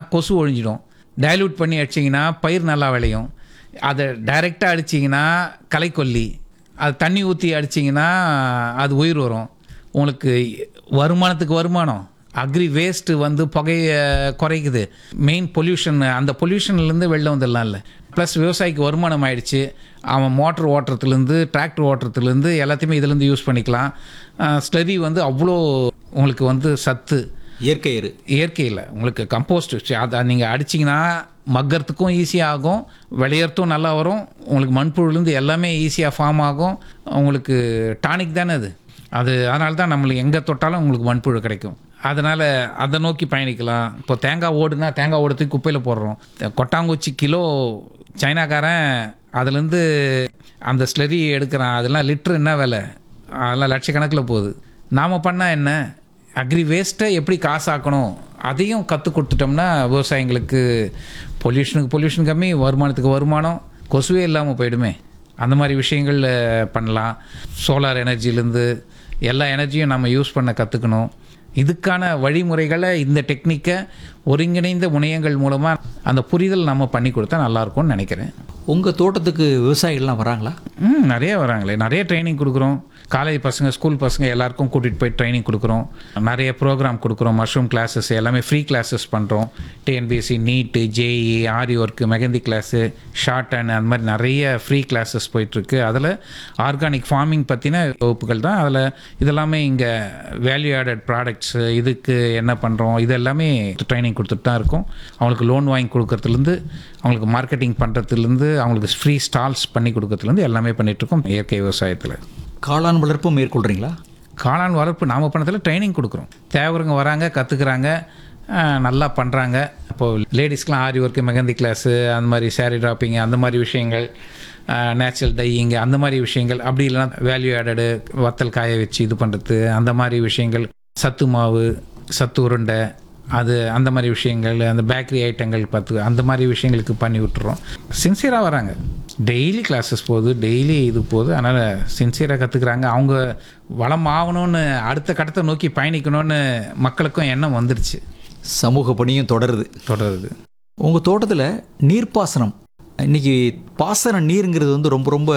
கொசு ஒழிஞ்சிடும் டைல்யூட் பண்ணி அடிச்சிங்கன்னா பயிர் நல்லா விளையும் அதை டைரெக்டாக அடிச்சிங்கன்னா களைக்கொல்லி அது தண்ணி ஊற்றி அடிச்சிங்கன்னா அது உயிர் வரும் உங்களுக்கு வருமானத்துக்கு வருமானம் அக்ரி வேஸ்ட்டு வந்து புகைய குறைக்குது மெயின் பொல்யூஷன் அந்த பொல்யூஷன்லேருந்து வெளில வந்துடலாம்ல ப்ளஸ் விவசாயிக்கு வருமானம் ஆயிடுச்சு அவன் மோட்டர் ஓட்டுறதுலேருந்து டிராக்டர் ஓட்டுறதுலேருந்து எல்லாத்தையுமே இதுலேருந்து யூஸ் பண்ணிக்கலாம் ஸ்லரி வந்து அவ்வளோ உங்களுக்கு வந்து சத்து இயற்கை எரு இயற்கையில் உங்களுக்கு கம்போஸ்ட் அதை நீங்கள் அடிச்சிங்கன்னா மக்கறதுக்கும் ஈஸியாக ஆகும் விளையறதும் நல்லா வரும் உங்களுக்கு மண்புழுலேருந்து எல்லாமே ஈஸியாக ஃபார்ம் ஆகும் உங்களுக்கு டானிக் தானே அது அது அதனால தான் நம்மளுக்கு எங்கே தொட்டாலும் உங்களுக்கு மண்புழு கிடைக்கும் அதனால் அதை நோக்கி பயணிக்கலாம் இப்போ தேங்காய் ஓடுனா தேங்காய் ஓடு தூக்கி குப்பையில் போடுறோம் கொட்டாங்குச்சி கிலோ சைனாக்காரன் அதுலேருந்து அந்த ஸ்லரி எடுக்கிறான் அதெல்லாம் லிட்ரு என்ன விலை அதெல்லாம் லட்சக்கணக்கில் போகுது நாம் பண்ணால் என்ன அக்ரி வேஸ்ட்டை எப்படி காசாக்கணும் அதையும் கற்றுக் கொடுத்துட்டோம்னா விவசாயிங்களுக்கு பொல்யூஷனுக்கு பொல்யூஷன் கம்மி வருமானத்துக்கு வருமானம் கொசுவே இல்லாமல் போயிடுமே அந்த மாதிரி விஷயங்கள் பண்ணலாம் சோலார் எனர்ஜிலேருந்து எல்லா எனர்ஜியும் நம்ம யூஸ் பண்ண கற்றுக்கணும் இதுக்கான வழிமுறைகளை இந்த டெக்னிக்கை ஒருங்கிணைந்த முனையங்கள் மூலமாக அந்த புரிதல் நம்ம பண்ணி கொடுத்தா நல்லாயிருக்கும்னு நினைக்கிறேன் உங்கள் தோட்டத்துக்கு விவசாயிகள்லாம் வராங்களா ம் நிறைய வராங்களே நிறைய ட்ரைனிங் கொடுக்குறோம் காலேஜ் பசங்க ஸ்கூல் பசங்க எல்லாருக்கும் கூட்டிகிட்டு போய் ட்ரைனிங் கொடுக்குறோம் நிறைய ப்ரோக்ராம் கொடுக்குறோம் மஷ்ரூம் கிளாஸஸ் எல்லாமே ஃப்ரீ கிளாஸஸ் பண்ணுறோம் TNPSC NEET JEE aari work mehndi class shorthand அந்த மாதிரி நிறைய ஃப்ரீ கிளாஸஸ் போயிட்டுருக்கு அதில் ஆர்கானிக் ஃபார்மிங் பற்றின வகுப்புகள் தான் அதில் இதெல்லாமே இங்கே வேல்யூ ஆடட் ப்ராடக்ட்ஸு இதுக்கு என்ன பண்ணுறோம் இது எல்லாமே ட்ரைனிங் கொடுத்துட்டு தான் இருக்கோம் அவங்களுக்கு லோன் வாங்கி கொடுக்கறதுலேருந்து அவங்களுக்கு மார்க்கெட்டிங் பண்ணுறதுலேருந்து அவங்களுக்கு ஃப்ரீ ஸ்டால்ஸ் பண்ணி கொடுக்கறதுலேருந்து எல்லாமே பண்ணிகிட்ருக்கோம் இயற்கை விவசாயத்தில் காளான் வளர்ப்பும் மேற்கொள்கிறீங்களா காளான் வளர்ப்பு நாம பண்ணதில் ட்ரைனிங் கொடுக்குறோம் தேவருங்க வராங்க கற்றுக்குறாங்க நல்லா பண்ணுறாங்க இப்போது லேடிஸ்க்கெலாம் ஆரி ஒர்க்கு மெகந்தி கிளாஸு அந்த மாதிரி சாரீ ட்ராப்பிங் அந்த மாதிரி விஷயங்கள் நேச்சுரல் டையிங் அந்த மாதிரி விஷயங்கள் அப்படி இல்லைன்னா வேல்யூ ஆடடு வத்தல் காய வச்சு இது பண்ணுறது அந்த மாதிரி விஷயங்கள் சத்து மாவு சத்து உருண்டை அது அந்த மாதிரி விஷயங்கள் அந்த பேக்கரி ஐட்டங்கள் பார்த்து அந்த மாதிரி விஷயங்களுக்கு பண்ணி விட்டுறோம் சின்சியராக வராங்க டெய்லி கிளாஸஸ் போகுது டெய்லி இது போகுது அதனால் சின்சியராக கற்றுக்குறாங்க அவங்க வளம் ஆகணும்னு அடுத்த கட்டத்தை நோக்கி பயணிக்கணும்னு மக்களுக்கும் எண்ணம் வந்துருச்சு சமூக பணியும் தொடருது தொடருது உங்கள் தோட்டத்தில் நீர்ப்பாசனம் இன்றைக்கி பாசன நீருங்கிறது வந்து ரொம்ப ரொம்ப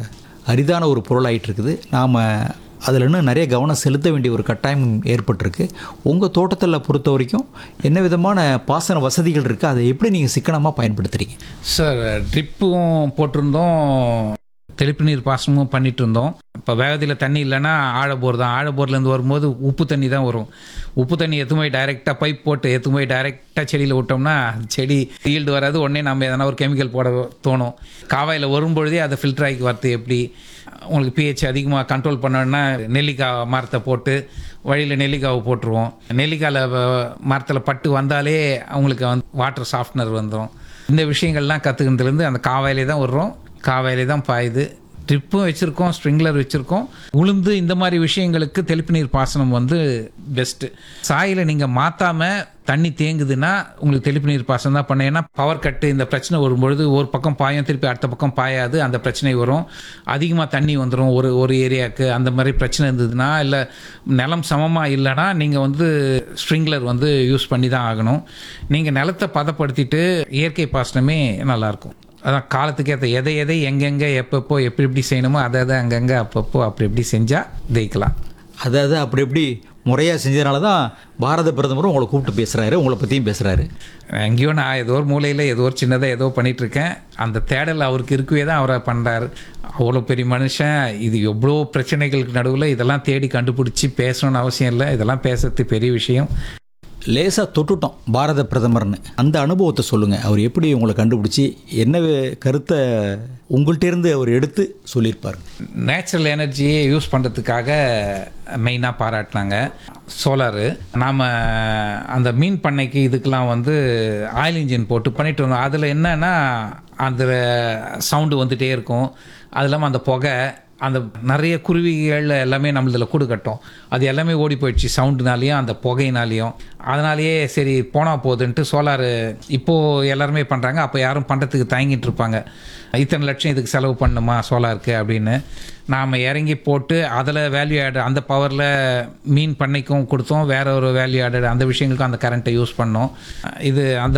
அரிதான ஒரு பொருளாயிட்டு இருக்குது நாம் அதில் இன்னும் நிறைய கவனம் செலுத்த வேண்டிய ஒரு கட்டாயம் ஏற்பட்டிருக்கு உங்கள் தோட்டத்தில் பொறுத்த வரைக்கும் என்ன விதமான பாசன வசதிகள் இருக்குது அதை எப்படி நீங்கள் சிக்கனமாக பயன்படுத்துகிறீங்க சார் ட்ரிப்பும் போட்டிருந்தோம் தெளிப்பு நீர் பாசனமும் பண்ணிட்டு இருந்தோம் இப்போ வேகத்தில் தண்ணி இல்லைன்னா ஆழப்போர் தான் ஆழப்போர்லேருந்து வரும்போது உப்பு தண்ணி தான் வரும் உப்பு தண்ணி எத்து போய் டைரெக்டாக பைப் போட்டு எத்து போய் டைரெக்டாக செடியில் விட்டோம்னா செடி ஈல்டு வராது உடனே நம்ம எதனா ஒரு கெமிக்கல் போட தோணும் காவாயில் வரும்பொழுதே அதை ஃபில்டர் ஆகி வரது எப்படி உங்களுக்கு பிஹெச் அதிகமாக கண்ட்ரோல் பண்ணோன்னா நெல்லிக்காய் மரத்தை போட்டு வழியில் நெல்லிக்காவை போட்டுருவோம் நெல்லிக்காயில் மரத்தில் பட்டு வந்தாலே அவங்களுக்கு வந்து வாட்டர் சாஃப்ட்னர் வந்துடும் இந்த விஷயங்கள்லாம் கற்றுக்கிறதுலேருந்து அந்த காவாயிலே தான் வர்றோம் காவாயிலே தான் பாயுது ட்ரிப்பும் வச்சுருக்கோம் ஸ்ப்ரிங்க்லர் வச்சுருக்கோம் உளுந்து இந்த மாதிரி விஷயங்களுக்கு தெளிப்பு நீர் பாசனம் வந்து பெஸ்ட்டு சாயில் நீங்கள் மாற்றாமல் தண்ணி தேங்குதுன்னா உங்களுக்கு தெளிப்பு நீர் பாசனம் தான் பண்ண ஏன்னா பவர் கட்டு இந்த பிரச்சனை வரும்பொழுது ஒரு பக்கம் பாயும் திருப்பி அடுத்த பக்கம் பாயாது அந்த பிரச்சனை வரும் அதிகமாக தண்ணி வந்துடும் ஒரு ஒரு ஏரியாவுக்கு அந்த மாதிரி பிரச்சனை இருந்ததுன்னா இல்லை நிலம் சமமாக இல்லைன்னா நீங்கள் வந்து ஸ்ப்ரிங்க்லர் வந்து யூஸ் பண்ணி தான் ஆகணும் நீங்கள் நிலத்தை பதப்படுத்திட்டு இயற்கை பாசனமே நல்லாயிருக்கும் அதான் காலத்துக்கு ஏற்ற எதை எதை எங்கெங்கே எப்பப்போ எப்படி எப்படி செய்யணுமோ அதை அதை அங்கங்கே அப்பப்போ அப்படி எப்படி செஞ்சால் ஜெயிக்கலாம் அதாவது அப்படி எப்படி முறையாக செஞ்சதுனால தான் பாரத பிரதமரும் உங்களை கூப்பிட்டு பேசுகிறாரு உங்களை பற்றியும் பேசுகிறாரு எங்கேயோ நான் ஏதோ ஒரு மூலையில் ஏதோ ஒரு சின்னதாக ஏதோ பண்ணிட்டு இருக்கேன் அந்த தேடல் அவருக்கு இருக்கவே தான் அவரை பண்ணுறாரு அவ்வளோ பெரிய மனுஷன் இது எவ்வளோ பிரச்சனைகளுக்கு நடுவில் இதெல்லாம் தேடி கண்டுபிடிச்சி பேசணும்னு அவசியம் இல்லை இதெல்லாம் பேசுறது பெரிய விஷயம் லேசாக தொட்டுட்டோம் பாரத பிரதமர்னு அந்த அனுபவத்தை சொல்லுங்கள் அவர் எப்படி உங்களை கண்டுபிடிச்சி என்ன கருத்தை உங்கள்கிட்டேருந்து அவர் எடுத்து சொல்லியிருப்பார் நேச்சுரல் எனர்ஜியை யூஸ் பண்ணுறதுக்காக மெயினாக பாராட்டினாங்க சோலாரு நாம் அந்த மீன் பண்ணைக்கு இதுக்கெலாம் வந்து ஆயில் இன்ஜின் போட்டு பண்ணிட்டு வந்தோம் அதில் என்னன்னா அந்த சவுண்டு வந்துகிட்டே இருக்கும் அது இல்லாமல் அந்த புகை அந்த நிறைய குருவிகள் எல்லாமே நம்மளதில் கூடு கட்டும் அது எல்லாமே ஓடி போயிடுச்சு சவுண்டுனாலையும் அந்த புகையினாலையும் அதனாலேயே சரி போனால் போகுதுன்ட்டு சோலாரு இப்போது எல்லாருமே பண்ணுறாங்க அப்போ யாரும் பண்ணுறதுக்கு தயங்கிட்டு இருப்பாங்க இத்தனை லட்சம் இதுக்கு செலவு பண்ணுமா சோலாருக்கு அப்படின்னு நாம் இறங்கி போட்டு அதில் வேல்யூ ஆட் அந்த பவரில் மீன் பண்ணைக்கும் கொடுத்தோம் வேற ஒரு வேல்யூ ஆடட் அந்த விஷயங்களுக்கும் அந்த கரண்ட்டை யூஸ் பண்ணோம் இது அந்த